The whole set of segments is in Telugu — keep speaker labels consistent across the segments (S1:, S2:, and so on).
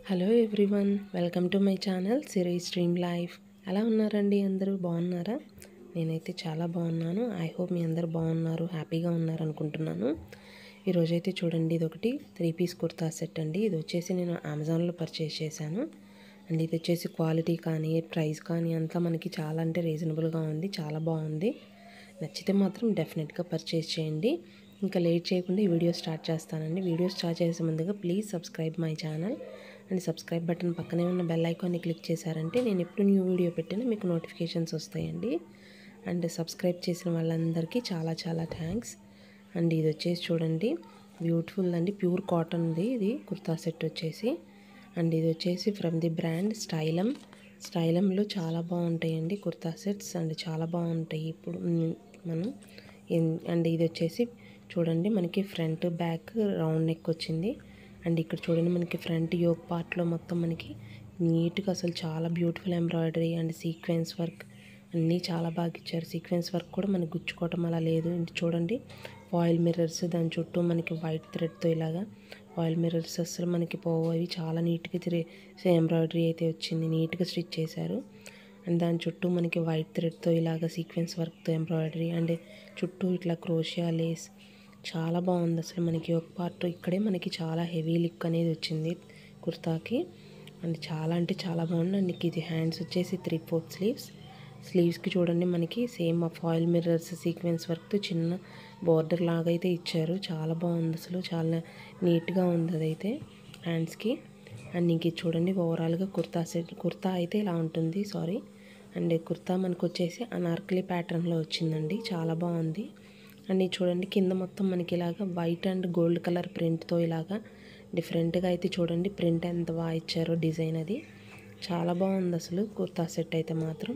S1: hello everyone welcome to my channel series stream life ఎలా ఉన్నారండి అందరూ బాగున్నారా నేనైతే చాలా బాగున్నాను ఐ హోప్ మీ అందరూ బాగున్నారు హ్యాపీగా ఉన్నారు అనుకుంటున్నాను ఈరోజైతే చూడండి ఇది ఒకటి త్రీ పీస్ కుర్తా సెట్ అండి ఇది వచ్చేసి నేను అమెజాన్లో పర్చేస్ చేశాను అండ్ ఇది వచ్చేసి క్వాలిటీ కానీ ప్రైస్ కానీ అంతా మనకి చాలా అంటే రీజనబుల్గా ఉంది చాలా బాగుంది నచ్చితే మాత్రం డెఫినెట్గా పర్చేస్ చేయండి ఇంకా లేట్ చేయకుండా ఈ వీడియో స్టార్ట్ చేస్తానండి వీడియో స్టార్ట్ చేసే ముందుగా please subscribe my channel and subscribe button పక్కనే ఉన్న బెల్ ఐకాన్ని క్లిక్ చేశారంటే నేను ఎప్పుడు న్యూ వీడియో పెట్టినా మీకు నోటిఫికేషన్స్ వస్తాయండి అండ్ సబ్స్క్రైబ్ చేసిన వాళ్ళందరికీ చాలా చాలా థ్యాంక్స్ అండ్ ఇది వచ్చేసి చూడండి బ్యూటిఫుల్ అండి ప్యూర్ కాటన్ది ఇది కుర్తా సెట్ వచ్చేసి అండ్ ఇది వచ్చేసి ఫ్రమ్ ది బ్రాండ్ స్టైలం స్టైలంలో చాలా బాగుంటాయండి కుర్తా సెట్స్ అండ్ చాలా బాగుంటాయి ఇప్పుడు మ్, మనం ఇన్- అండ్ ఇది వచ్చేసి చూడండి మనకి ఫ్రంట్ బ్యాక్ రౌండ్ నెక్ వచ్చింది అండ్ ఇక్కడ చూడండి మనకి ఫ్రంట్ యోక్ పార్ట్లో మొత్తం మనకి నీట్గా అసలు చాలా beautiful embroidery and sequence work అన్నీ చాలా బాగా ఇచ్చారు సీక్వెన్స్ వర్క్ కూడా మనకి గుచ్చుకోవటం అలా లేదు ఇది చూడండి ఫాయిల్ మిర్రర్స్ దాని చుట్టూ మనకి వైట్ థ్రెడ్తో ఇలాగా ఫాయిల్ మిర్రర్స్ అసలు మనకి పోవు అవి చాలా నీట్గా తిరిగి ఎంబ్రాయిడరీ అయితే వచ్చింది నీట్గా స్టిచ్ చేశారు అండ్ దాని చుట్టూ మనకి వైట్ థ్రెడ్తో ఇలాగ సీక్వెన్స్ వర్క్తో ఎంబ్రాయిడరీ అండ్ చుట్టూ ఇట్లా క్రోషియా లేస్ చాలా బాగుంది అసలు మనకి ఒక పార్ట్ ఇక్కడే మనకి చాలా హెవీ లిక్ అనేది వచ్చింది కుర్తాకి అండ్ చాలా అంటే చాలా బాగుంది అండ్ ఇది హ్యాండ్స్ వచ్చేసి త్రీ ఫోర్త్ స్లీవ్స్ స్లీవ్స్కి చూడండి మనకి సేమ్ ఆ ఫాయిల్ మిర్రర్స్ సీక్వెన్స్ వర్క్తో చిన్న బార్డర్ లాగా అయితే ఇచ్చారు చాలా బాగుంది అసలు చాలా నీట్గా ఉంది అదైతే హ్యాండ్స్కి అండ్ ఇంక ఇది చూడండి ఓవరాల్గా కుర్తా సెట్ కుర్తా అయితే ఇలా ఉంటుంది సారీ అండ్ కుర్తా మనకు వచ్చేసి అనార్కలి ప్యాటర్న్లో వచ్చిందండి చాలా బాగుంది అండ్ ఇది చూడండి కింద మొత్తం మనకి ఇలాగా వైట్ అండ్ గోల్డ్ కలర్ ప్రింట్తో ఇలాగా డిఫరెంట్గా అయితే చూడండి ప్రింట్ ఎంత బాగా ఇచ్చారో డిజైన్ అది చాలా బాగుంది అసలు కుర్తా సెట్ అయితే మాత్రం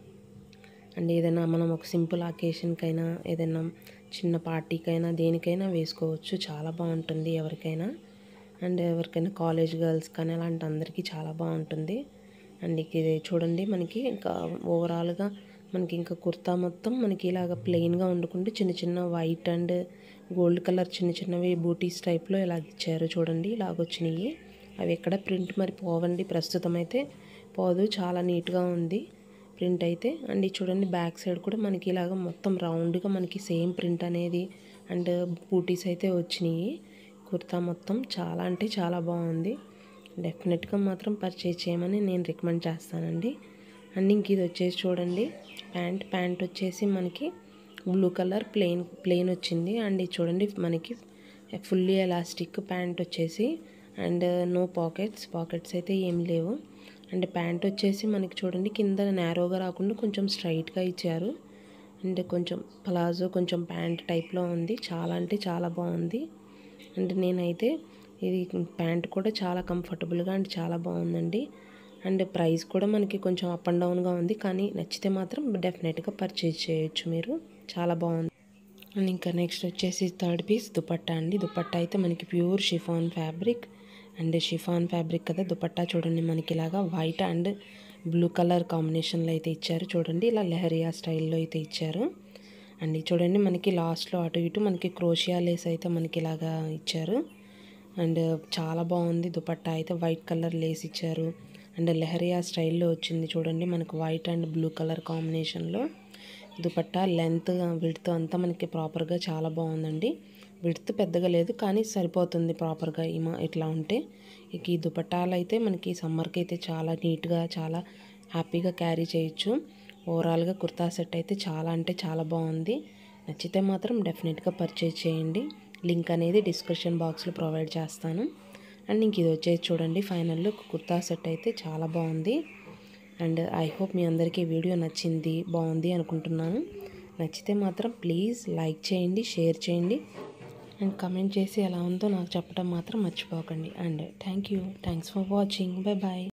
S1: అండ్ ఏదైనా మనం ఒక సింపుల్ అకేషన్కైనా ఏదైనా చిన్న పార్టీకైనా దేనికైనా వేసుకోవచ్చు చాలా బాగుంటుంది ఎవరికైనా అండ్ ఎవరికైనా కాలేజ్ గర్ల్స్ కానీ అలాంటి అందరికీ చాలా బాగుంటుంది అండ్ ఇక ఇది చూడండి మనకి ఇంకా ఓవరాల్గా మనకి ఇంకా కుర్తా మొత్తం మనకి ఇలాగ ప్లెయిన్గా ఉండకుండా చిన్న చిన్న వైట్ అండ్ గోల్డ్ కలర్ చిన్న చిన్నవి బూటీస్ టైప్లో ఇలాగ ఇచ్చారు చూడండి ఇలాగ వచ్చినాయి అవి ఎక్కడ ప్రింట్ మరి పోవండి ప్రస్తుతం అయితే పోదు చాలా నీట్గా ఉంది ప్రింట్ అయితే అండ్ ఇది చూడండి బ్యాక్ సైడ్ కూడా మనకి ఇలాగ మొత్తం రౌండ్గా మనకి సేమ్ ప్రింట్ అనేది అండ్ బూటీస్ అయితే వచ్చినాయి కుర్తా మొత్తం చాలా అంటే చాలా బాగుంది డెఫినెట్గా మాత్రం పర్చేజ్ చేయమని నేను రికమెండ్ చేస్తానండి అండ్ ఇంక ఇది వచ్చేసి చూడండి ప్యాంట్ ప్యాంట్ వచ్చేసి మనకి బ్లూ కలర్ ప్లెయిన్ ప్లెయిన్ వచ్చింది అండ్ ఇది చూడండి మనకి ఫుల్లీ ఎలాస్టిక్ ప్యాంట్ వచ్చేసి అండ్ నో పాకెట్స్ పాకెట్స్ అయితే ఏం లేవు అండ్ ప్యాంట్ వచ్చేసి మనకి చూడండి కింద నేరోగా రాకుండా కొంచెం స్ట్రైట్గా ఇచ్చారు అండ్ కొంచెం ప్లాజో కొంచెం ప్యాంట్ టైప్లో ఉంది చాలా అంటే చాలా బాగుంది అండ్ నేనైతే ఇది ప్యాంట్ కూడా చాలా కంఫర్టబుల్గా అండ్ చాలా బాగుందండి అండ్ ప్రైస్ కూడా మనకి కొంచెం అప్ అండ్ డౌన్గా ఉంది కానీ నచ్చితే మాత్రం డెఫినెట్గా పర్చేజ్ చేయొచ్చు మీరు చాలా బాగుంది అండ్ ఇంకా నెక్స్ట్ వచ్చేసి థర్డ్ పీస్ దుపట్టా అండి దుపట్టా అయితే మనకి pure chiffon fabric and chiffon fabric కదా దుపట్టా చూడండి మనకి ఇలాగా వైట్ అండ్ బ్లూ కలర్ కాంబినేషన్లో అయితే ఇచ్చారు చూడండి ఇలా లెహరియా స్టైల్లో అయితే ఇచ్చారు అండ్ ఇది చూడండి మనకి లాస్ట్లో అటు ఇటు మనకి క్రోషియా లేస్ అయితే మనకి ఇలాగా ఇచ్చారు అండ్ చాలా బాగుంది దుపట్టా అయితే వైట్ కలర్ లేస్ ఇచ్చారు అండ్ లెహరియా స్టైల్లో వచ్చింది చూడండి మనకు వైట్ అండ్ బ్లూ కలర్ కాంబినేషన్లో దుపట్టా లెంత్ విడ్త్ అంతా మనకి ప్రాపర్గా చాలా బాగుందండి విడ్త్ పెద్దగా లేదు కానీ సరిపోతుంది ప్రాపర్గా ఇమా ఇట్లా ఉంటే ఇక ఈ దుపట్టాలు అయితే మనకి సమ్మర్కి అయితే చాలా నీట్గా చాలా హ్యాపీగా క్యారీ చేయొచ్చు ఓవరాల్గా కుర్తా సెట్ అయితే చాలా అంటే చాలా బాగుంది నచ్చితే మాత్రం డెఫినెట్గా పర్చేజ్ చేయండి లింక్ అనేది డిస్క్రిప్షన్ బాక్స్లో ప్రొవైడ్ చేస్తాను అండ్ ఇంక ఇది వచ్చేసి చూడండి ఫైనల్లో కుర్తా సెట్ అయితే చాలా బాగుంది అండ్ ఐ హోప్ మీ అందరికీ వీడియో నచ్చింది బాగుంది అనుకుంటున్నాను నచ్చితే మాత్రం ప్లీజ్ లైక్ చేయండి షేర్ చేయండి అండ్ కమెంట్ చేసి ఎలా ఉందో నాకు చెప్పడం మాత్రం మర్చిపోకండి and thank you thanks for watching bye bye